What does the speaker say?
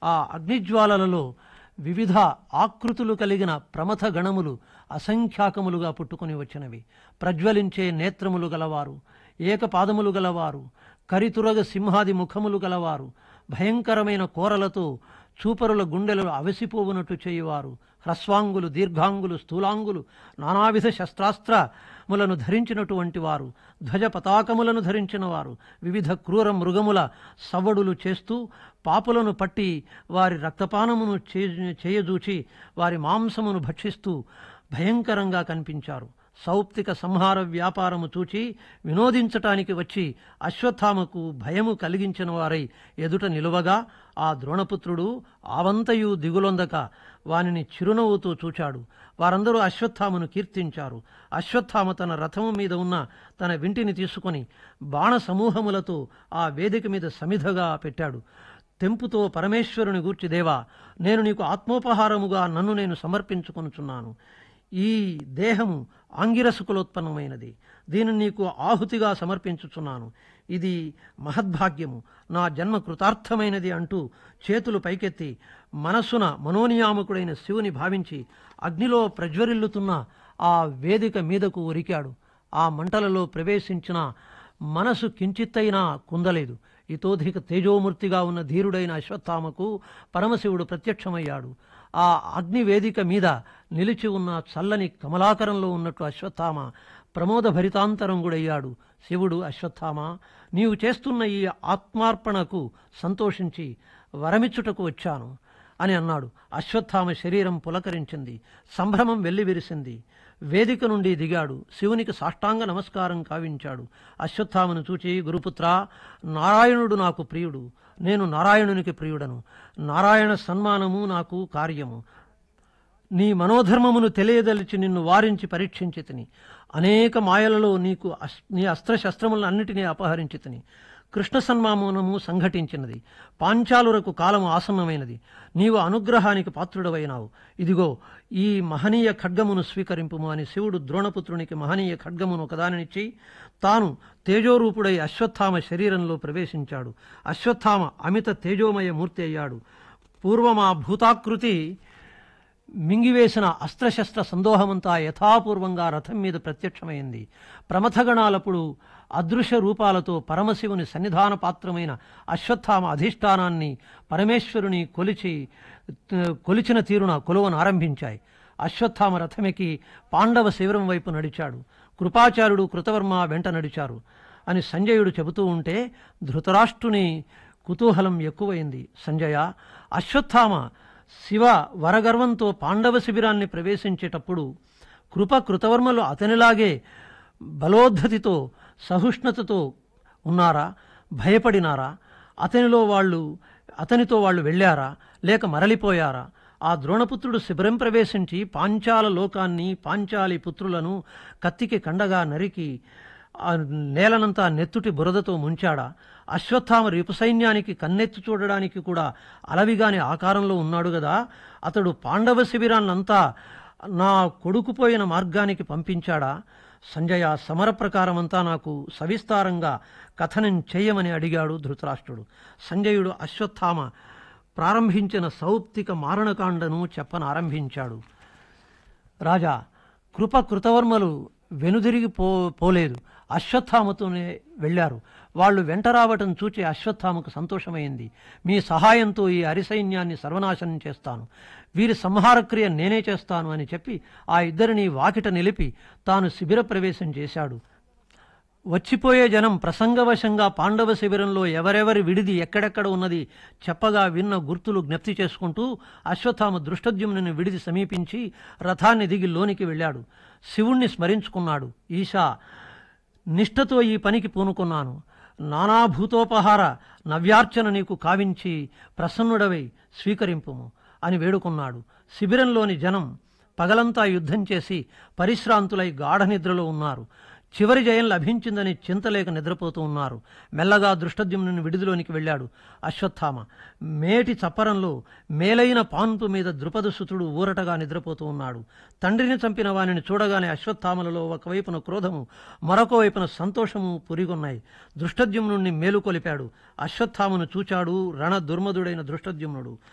ఆ అగ్నిజ్వాలలలో వివిధ ఆకృతులు కలిగిన ప్రమథ గణములు అసంఖ్యాకములుగా పుట్టుకొని వచ్చినవి ప్రజ్వలించే నేత్రములు గలవారు ఏకపాదములు గలవారు కరితురగ సింహాది ముఖములు గలవారు భయంకరమైన కోరలతో చూపరుల గుండెలు అవసిపోవునట్టు చేయువారు హ్రస్వాంగులు దీర్ఘాంగులు స్థూలాంగులు నానావిధ శస్త్రాస్త్రములను ధరించినటువంటి వారు ధ్వజ పతాకములను ధరించిన వారు వివిధ క్రూర మృగముల సవ్వడులు చేస్తూ పాపులను పట్టి వారి రక్తపానమును చే- చేయజూచి వారి మాంసమును భక్షిస్తూ భయంకరంగా కనిపించారు సౌప్తిక సంహార వ్యాపారము చూచి వినోదించటానికి వచ్చి అశ్వత్థామకు భయము కలిగించిన వారై ఎదుట నిలువగా ఆ ద్రోణపుత్రుడు ఆవంతయు దిగులొందక వానిని చిరునవ్వుతూ చూచాడు వారందరూ అశ్వత్థామను కీర్తించారు అశ్వత్థామ తన రథము మీద ఉన్న తన వింటిని తీసుకొని బాణ సమూహములతో ఆ వేదిక మీద సమిధగా పెట్టాడు తెంపుతో పరమేశ్వరుని గూర్చి దేవా నేను నీకు ఆత్మోపహారముగా నన్ను నేను సమర్పించుకొనుచున్నాను ఈ దేహము ఆంగిరసుకులోత్పన్నమైనది దీనిని నీకు ఆహుతిగా సమర్పించుచున్నాను ఇది మహద్భాగ్యము నా జన్మ కృతార్థమైనది అంటూ చేతులు పైకెత్తి మనస్సున మనోనియామకుడైన శివుని భావించి అగ్నిలో ప్రజ్వరిల్లుతున్న ఆ వేదిక మీదకు ఉరికాడు ఆ మంటలలో ప్రవేశించిన మనసు కించిత్తైనా కుందలేదు ఇతోధిక తేజోమూర్తిగా ఉన్న ధీరుడైన అశ్వత్థామకు పరమశివుడు ప్రత్యక్షమయ్యాడు ఆ అగ్ని వేదిక మీద నిలిచి ఉన్న చల్లని కమలాకరంలో ఉన్నట్టు అశ్వత్థామ ప్రమోద భరితాంతరంగుడయ్యాడు శివుడు అశ్వత్థామ నీవు చేస్తున్న ఈ ఆత్మార్పణకు సంతోషించి వరమిచ్చుటకు వచ్చాను అని అన్నాడు అశ్వత్థామ శరీరం పులకరించింది సంభ్రమం వెల్లివిరిసింది వేదిక నుండి దిగాడు శివునికి సాష్టాంగ నమస్కారం కావించాడు అశ్వత్థామను చూచి గురుపుత్ర నారాయణుడు నాకు ప్రియుడు నేను నారాయణునికి ప్రియుడను నారాయణ సన్మానము నాకు కార్యము నీ మనోధర్మమును తెలియదలిచి నిన్ను వారించి పరీక్షించి తిని అనేక మాయలలో నీకు అస్- నీ అస్త్రశస్త్రములను అన్నిటినీ అపహరించి తిని కృష్ణ సన్మానము సంఘటించినది పాంచాలురకు కాలము ఆసన్నమైనది నీవు అనుగ్రహానికి పాత్రుడవైనావు ఇదిగో ఈ మహనీయ ఖడ్గమును స్వీకరింపుము అని శివుడు ద్రోణపుత్రునికి మహనీయ ఖడ్గమును ఒకదానినిచ్చి తాను తేజోరూపుడై అశ్వత్థామ శరీరంలో ప్రవేశించాడు అశ్వత్థామ అమిత తేజోమయ మూర్తి అయ్యాడు పూర్వమా భూతాకృతి మింగివేసిన అస్త్రశస్త్ర సందోహమంతా యథాపూర్వంగా రథం మీద ప్రత్యక్షమైంది ప్రమథగణాలప్పుడు అదృశ్య రూపాలతో పరమశివుని సన్నిధాన పాత్రమైన అశ్వత్థామ అధిష్టానాన్ని పరమేశ్వరుని కొలిచి కొలిచిన తీరున కొలువను ఆరంభించాయి అశ్వత్థామ రథమెకి పాండవ శిబిరం వైపు నడిచాడు కృపాచార్యుడు కృతవర్మ వెంట నడిచారు అని సంజయుడు చెబుతూ ఉంటే ధృతరాష్ట్రుని కుతూహలం ఎక్కువైంది సంజయ అశ్వత్థామ శివ వరగర్వంతో పాండవ శిబిరాన్ని ప్రవేశించేటప్పుడు కృప కృతవర్మలు అతనిలాగే బలోద్ధతితో సహిష్ణుతతో ఉన్నారా భయపడినారా అతనిలో వాళ్ళు అతనితో వాళ్ళు వెళ్ళారా లేక మరలిపోయారా ఆ ద్రోణపుత్రుడు శిబిరం ప్రవేశించి పాంచాల లోకాన్ని పాంచాలి పుత్రులను కత్తికి కండగా నరికి ఆ నేలనంతా నెత్తుటి బురదతో ముంచాడా అశ్వత్థామ రిపు సైన్యానికి కన్నెత్తి చూడడానికి కూడా అలవిగాని ఆకారంలో ఉన్నాడు గదా అతడు పాండవ శిబిరాన్నంతా నా కొడుకుపోయిన మార్గానికి పంపించాడా సంజయ సమర ప్రకారమంతా నాకు సవిస్తారంగా కథనం చేయమని అడిగాడు ధృతరాష్ట్రుడు సంజయుడు అశ్వత్థామ ప్రారంభించిన సౌప్తిక మారణకాండను చెప్పనారంభించాడు రాజా కృప కృతవర్మలు వెనుదిరిగి పో పోలేదు అశ్వత్థామతోనే వెళ్ళారు వాళ్ళు వెంట రావటం చూచి అశ్వత్థామకు సంతోషమైంది మీ సహాయంతో ఈ అరిసైన్యాన్ని సర్వనాశనం చేస్తాను వీరి సంహారక్రియ నేనే చేస్తాను అని చెప్పి ఆ ఇద్దరిని వాకిట నిలిపి తాను శిబిర ప్రవేశం చేశాడు వచ్చిపోయే జనం ప్రసంగవశంగా పాండవ శిబిరంలో ఎవరెవరి విడిది ఎక్కడెక్కడ ఉన్నది చెప్పగా విన్న గుర్తులు జ్ఞప్తి చేసుకుంటూ అశ్వత్థామ దృష్టద్యుమ్నుని విడిది సమీపించి రథాన్ని దిగి లోనికి వెళ్ళాడు శివుణ్ణి స్మరించుకున్నాడు ఈశా నిష్ఠతో ఈ పనికి పూనుకున్నాను నానాభూతోపహార నవ్యార్చన నీకు కావించి ప్రసన్నుడవై స్వీకరింపుము అని వేడుకున్నాడు శిబిరంలోని జనం పగలంతా యుద్ధం చేసి పరిశ్రాంతులై గాఢ నిద్రలో ఉన్నారు చివరి జయం లభించిందని చింతలేక నిద్రపోతూ ఉన్నారు మెల్లగా దృష్టద్యుమ్నుని విడిదిలోనికి వెళ్ళాడు అశ్వత్థామ మేటి చప్పరంలో మేలైన పాన్పు మీద ద్రుపదసుతుడు ఊరటగా నిద్రపోతూ ఉన్నాడు తండ్రిని చంపిన వానిని చూడగానే అశ్వత్థామలలో ఒకవైపున క్రోధము మరొక వైపున సంతోషము పురిగొన్నాయి దృష్టద్యుమ్నుణ్ణి మేలుకొలిపాడు అశ్వత్థామను చూచాడు రణ దుర్మధుడైన దృష్టద్యుమ్నుడు